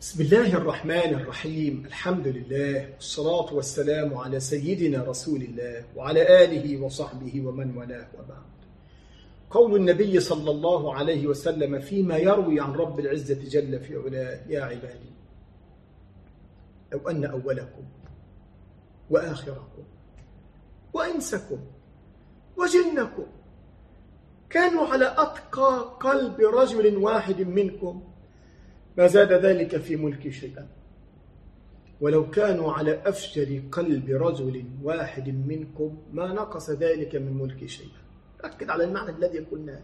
بسم الله الرحمن الرحيم الحمد لله والصلاة والسلام على سيدنا رسول الله وعلى آله وصحبه ومن والاه وبعد قول النبي صلى الله عليه وسلم فيما يروي عن رب العزة جل في علاه يا عبادي لو أن أولكم وآخركم وإنسكم وجنكم كانوا على أتقى قلب رجل واحد منكم ما زاد ذلك في ملكي شيئا ولو كانوا على أفجر قلب رجل واحد منكم ما نقص ذلك من ملكي شيئا أكد على المعنى الذي قلناه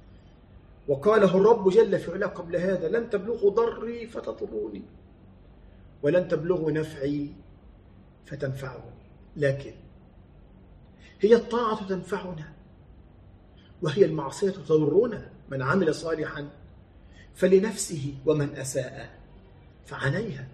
وقاله الرب جل في علاه قبل هذا لن تبلغوا ضري فتضروني ولن تبلغوا نفعي فتنفعوني لكن هي الطاعة تنفعنا وهي المعصية تضرنا من عمل صالحا فلنفسه ومن أساء فعليها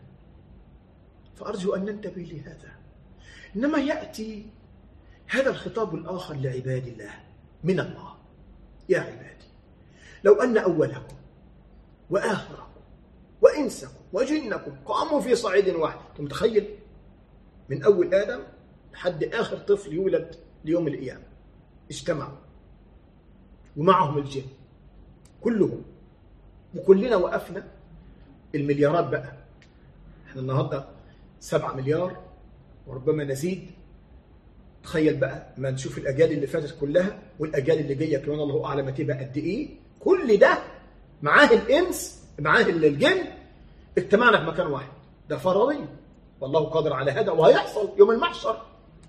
فأرجو أن ننتبه لهذا إنما يأتي هذا الخطاب الآخر لعباد الله من الله يا عبادي لو أن أولكم وآخركم وإنسكم وجنكم قاموا في صعيد واحد أنت متخيل من أول آدم لحد آخر طفل يولد ليوم القيامة اجتمعوا ومعهم الجن كلهم وكلنا وقفنا المليارات بقى احنا النهارده 7 مليار وربما نزيد تخيل بقى ما نشوف الاجيال اللي فاتت كلها والاجيال اللي جايه كمان الله اعلم هتبقى قد ايه كل ده معاه الانس معاه الجن اجتمعنا في مكان واحد ده فرضي والله قادر على هذا وهيحصل يوم المحشر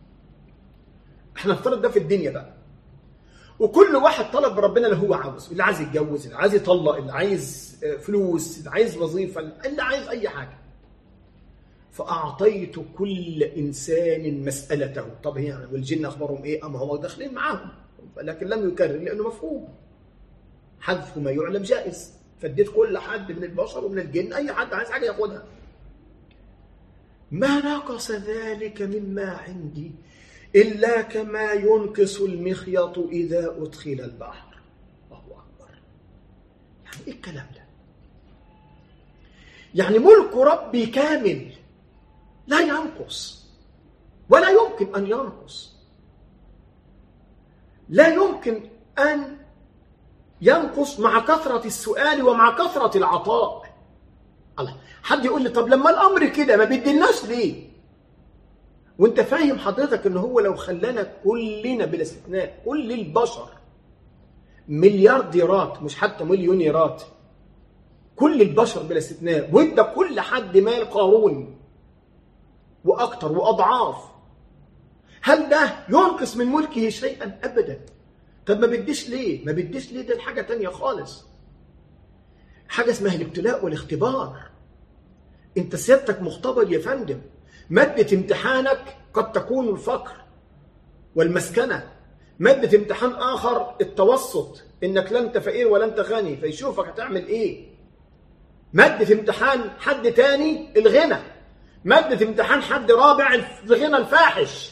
احنا نفترض ده في الدنيا بقى وكل واحد طلب ربنا اللي هو عاوز اللي عايز يتجوز اللي عايز يطلق اللي عايز فلوس اللي عايز وظيفه اللي عايز اي حاجه فاعطيت كل انسان مسالته طب هي يعني والجن اخبارهم ايه اما هم داخلين معاهم لكن لم يكرر لانه مفهوم حذف ما يعلم جائز فاديت كل حد من البشر ومن الجن اي حد عايز حاجه ياخدها ما نقص ذلك مما عندي إلا كما ينقص المخيط إذا أدخل البحر الله أكبر يعني إيه الكلام ده يعني ملك ربي كامل لا ينقص ولا يمكن أن ينقص لا يمكن أن ينقص مع كثرة السؤال ومع كثرة العطاء الله حد يقول لي طب لما الأمر كده ما بيديناش ليه وانت فاهم حضرتك ان هو لو خلانا كلنا بلا استثناء كل البشر مليارديرات مش حتى مليونيرات كل البشر بلا استثناء وادى كل حد مال قارون واكتر واضعاف هل ده ينقص من ملكه شيئا ابدا طب ما بديش ليه ما بديش ليه ده حاجه تانية خالص حاجه اسمها الابتلاء والاختبار انت سيادتك مختبر يا فندم مادة امتحانك قد تكون الفقر والمسكنة مادة امتحان آخر التوسط إنك لا أنت فقير ولا أنت غني فيشوفك هتعمل إيه مادة امتحان حد تاني الغنى مادة امتحان حد رابع الغنى الفاحش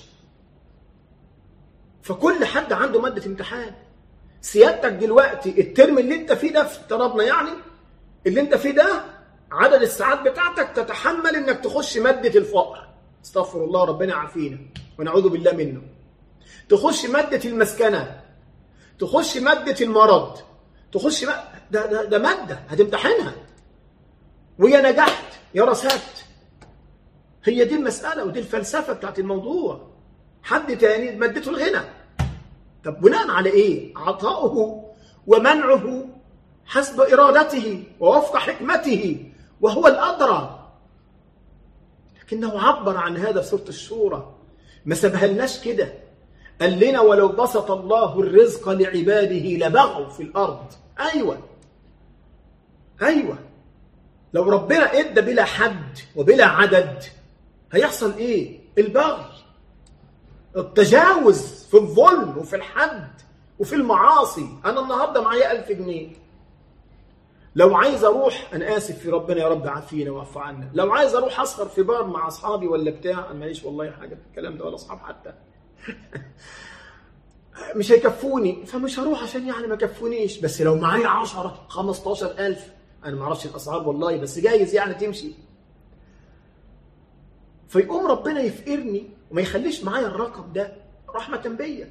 فكل حد عنده مادة امتحان سيادتك دلوقتي الترم اللي انت فيه ده افترضنا يعني اللي انت فيه ده عدد الساعات بتاعتك تتحمل انك تخش مادة الفقر استغفر الله ربنا يعافينا ونعوذ بالله منه تخش مادة المسكنة تخش مادة المرض تخش ما... ده, ده, ده مادة هتمتحنها ويا نجحت يا رسبت هي دي المسألة ودي الفلسفة بتاعت الموضوع حد تاني مادته الغنى طب بناء على ايه عطاؤه ومنعه حسب إرادته ووفق حكمته وهو الأدرى لكنه عبر عن هذا في سورة الشورى ما سبهلناش كده قال لنا ولو بسط الله الرزق لعباده لبغوا في الأرض أيوة أيوة لو ربنا ادى بلا حد وبلا عدد هيحصل ايه البغي التجاوز في الظلم وفي الحد وفي المعاصي انا النهارده معايا ألف جنيه لو عايز اروح انا اسف في ربنا يا رب عافينا واعف عنا لو عايز اروح اسهر في بار مع اصحابي ولا بتاع انا ماليش والله حاجه في الكلام ده ولا اصحاب حتى مش هيكفوني فمش هروح عشان يعني ما يكفونيش بس لو معايا 10 15000 انا ما اعرفش الاسعار والله بس جايز يعني تمشي فيقوم ربنا يفقرني وما يخليش معايا الرقم ده رحمة بيا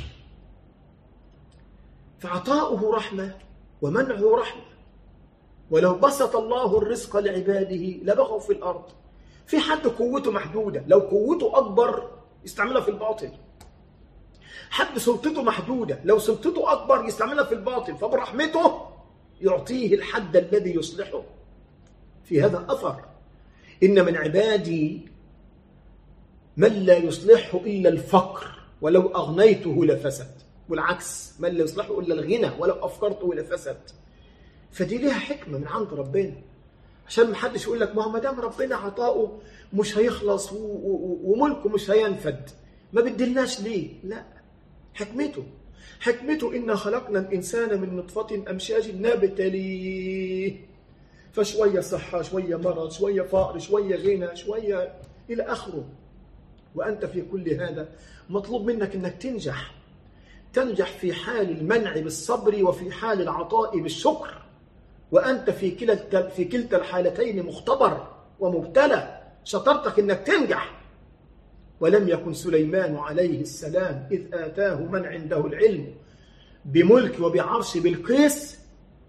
فعطاؤه رحمة ومنعه رحمة ولو بسط الله الرزق لعباده لبغوا في الأرض في حد قوته محدودة لو قوته أكبر يستعملها في الباطل حد سلطته محدودة لو سلطته أكبر يستعملها في الباطل فبرحمته يعطيه الحد الذي يصلحه في هذا أثر إن من عبادي من لا يصلحه إلا الفقر ولو أغنيته لفسد والعكس من لا يصلحه إلا الغنى ولو أفكرته لفسد فدي ليها حكمة من عند ربنا عشان ما حدش يقول لك ما هو ما دام ربنا عطاؤه مش هيخلص وملكه مش هينفد ما بدلناش ليه؟ لا حكمته حكمته إنا خلقنا الإنسان من نطفة أمشاج نبتليه فشوية صحة شوية مرض شوية فقر شوية غنى شوية إلى آخره وأنت في كل هذا مطلوب منك أنك تنجح تنجح في حال المنع بالصبر وفي حال العطاء بالشكر وأنت في كلا في كلتا الحالتين مختبر ومبتلى شطرتك أنك تنجح ولم يكن سليمان عليه السلام إذ آتاه من عنده العلم بملك وبعرش بالقيس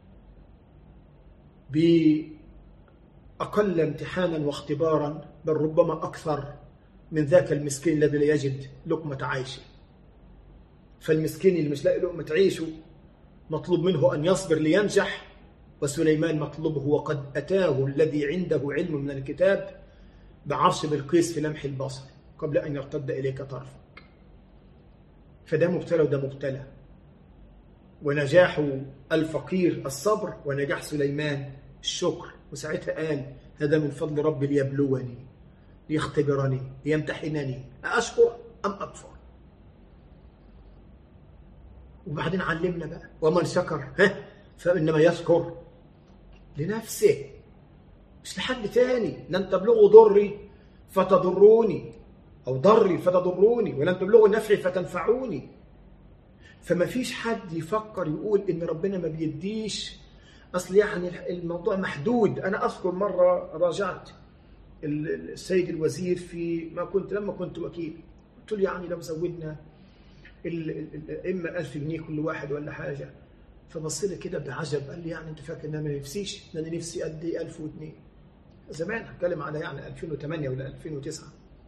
بأقل امتحانا واختبارا بل ربما أكثر من ذاك المسكين الذي لا يجد لقمة عيشه فالمسكين اللي مش لاقي لقمة عيشه مطلوب منه أن يصبر لينجح وسليمان مطلوبه وقد أتاه الذي عنده علم من الكتاب بعرش بالقيس في لمح البصر قبل أن يرتد إليك طرفك فده مبتلى وده مبتلى ونجاح الفقير الصبر ونجاح سليمان الشكر وساعتها قال هذا من فضل ربي ليبلوني ليختبرني ليمتحنني أشكر أم أكفر وبعدين علمنا بقى ومن شكر ها فإنما يشكر لنفسه مش لحد تاني لن تبلغوا ضري فتضروني أو ضري فتضروني ولن تبلغوا نفعي فتنفعوني فما فيش حد يفكر يقول إن ربنا ما بيديش أصل يعني الموضوع محدود أنا أذكر مرة راجعت السيد الوزير في ما كنت لما كنت وكيل قلت له يعني لو زودنا اما 1000 جنيه كل واحد ولا حاجه فبص لي كده بعجب قال لي يعني انت فاكر ان انا ما نفسيش ان انا نفسي قد ايه 1002 زمان هتكلم على يعني 2008 ولا 2009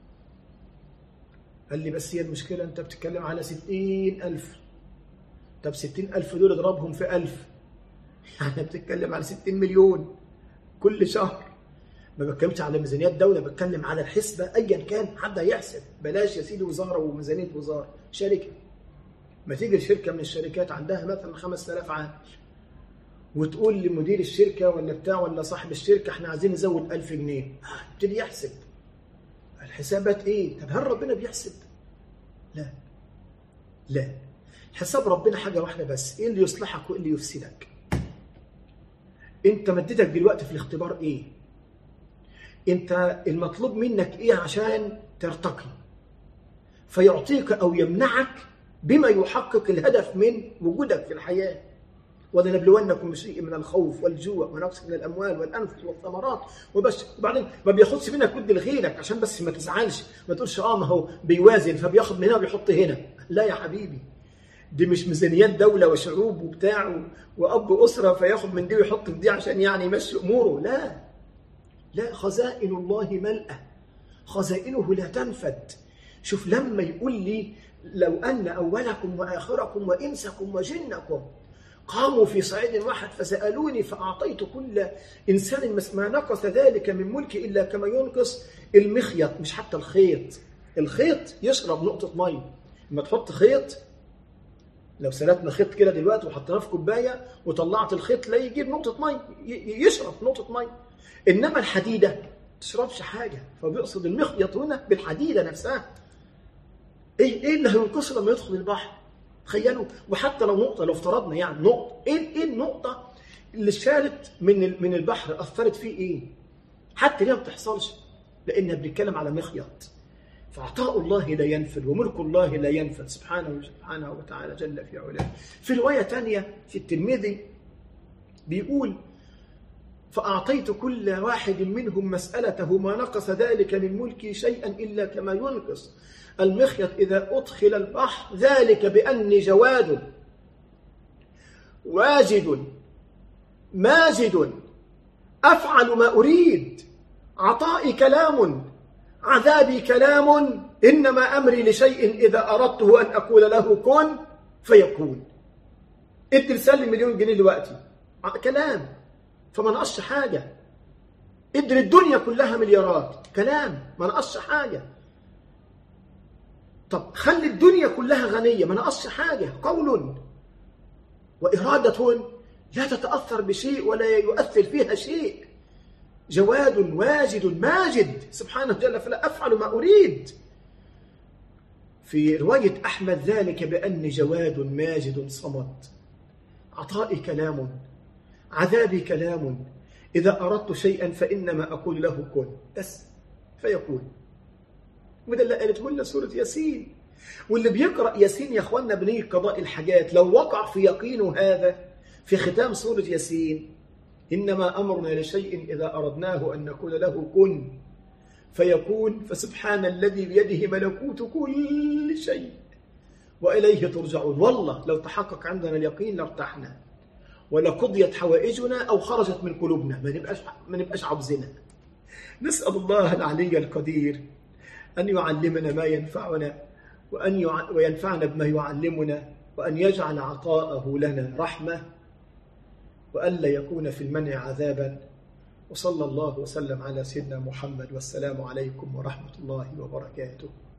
قال لي بس هي المشكله انت بتتكلم على 60000 طب 60000 دول اضربهم في 1000 يعني بتتكلم على 60 مليون كل شهر ما بتكلمش على ميزانيات دولة بتكلم على الحسبة أيا كان حد هيحسب بلاش يا سيدي وزارة وميزانية وزارة شركة ما تيجي الشركة من الشركات عندها مثلا 5000 عامل وتقول لمدير الشركة ولا بتاع ولا صاحب الشركة احنا عايزين نزود 1000 جنيه يبتدي يحسب الحسابات ايه؟ طب هل ربنا بيحسب؟ لا لا حساب ربنا حاجة واحدة بس ايه اللي يصلحك وايه اللي يفسدك انت مدتك دلوقتي في الاختبار ايه؟ انت المطلوب منك ايه عشان ترتقي فيعطيك او يمنعك بما يحقق الهدف من وجودك في الحياه ولنبلونكم بشيء من الخوف والجوع ونقص من الاموال والانفس والثمرات وبس وبعدين ما بياخدش منك ود لغيرك عشان بس ما تزعلش ما تقولش اه ما هو بيوازن فبياخد من هنا وبيحط هنا لا يا حبيبي دي مش ميزانيات دوله وشعوب وبتاع واب اسره فياخد من دي ويحط في دي عشان يعني يمشي اموره لا لا خزائن الله ملأة خزائنه لا تنفد شوف لما يقول لي لو أن أولكم وآخركم وإنسكم وجنكم قاموا في صعيد واحد فسألوني فأعطيت كل إنسان ما نقص ذلك من ملكي إلا كما ينقص المخيط مش حتى الخيط الخيط يشرب نقطة مية لما تحط خيط لو سلتنا خيط كده دلوقتي وحطيناه في كوباية وطلعت الخيط لا يجيب نقطة مية يشرب نقطة مية انما الحديده ما تشربش حاجه فبيقصد المخيط هنا بالحديده نفسها ايه ايه اللي هينقصه لما يدخل البحر تخيلوا وحتى لو نقطه لو افترضنا يعني نقطه ايه ايه النقطه اللي شالت من من البحر اثرت فيه ايه حتى ليه ما بتحصلش لانها بنتكلم على مخيط فعطاء الله لا ينفد وملك الله لا ينفد سبحانه سبحانه وتعالى جل في علاه في روايه ثانيه في الترمذي بيقول فأعطيت كل واحد منهم مسألته ما نقص ذلك من ملكي شيئا إلا كما ينقص المخيط إذا أدخل البحر ذلك بأني جواد واجد ماجد أفعل ما أريد عطائي كلام عذابي كلام إنما أمري لشيء إذا أردته أن أقول له كن فيكون ادي لسلم مليون جنيه دلوقتي كلام فما نقصش حاجة ادي الدنيا كلها مليارات كلام ما نقصش حاجة طب خلي الدنيا كلها غنية ما نقصش حاجة قول وإرادة لا تتأثر بشيء ولا يؤثر فيها شيء جواد واجد ماجد سبحانه جل فلا أفعل ما أريد في رواية أحمد ذلك بأني جواد ماجد صمد عطائي كلام عذابي كلام إذا أردت شيئا فإنما أقول له كن بس فيكون وده اللي قالته لنا سورة ياسين واللي بيقرأ ياسين يا أخوانا بنية قضاء الحاجات لو وقع في يقينه هذا في ختام سورة ياسين إنما أمرنا لشيء إذا أردناه أن نقول له كن فيكون فسبحان الذي بيده ملكوت كل شيء وإليه ترجعون والله لو تحقق عندنا اليقين لارتحنا ولقضيت حوائجنا أو خرجت من قلوبنا ما نبقاش ما نبقاش عبزنا نسأل الله العلي القدير أن يعلمنا ما ينفعنا وأن يع... وينفعنا بما يعلمنا وأن يجعل عطاءه لنا رحمة وألا يكون في المنع عذابا وصلى الله وسلم على سيدنا محمد والسلام عليكم ورحمة الله وبركاته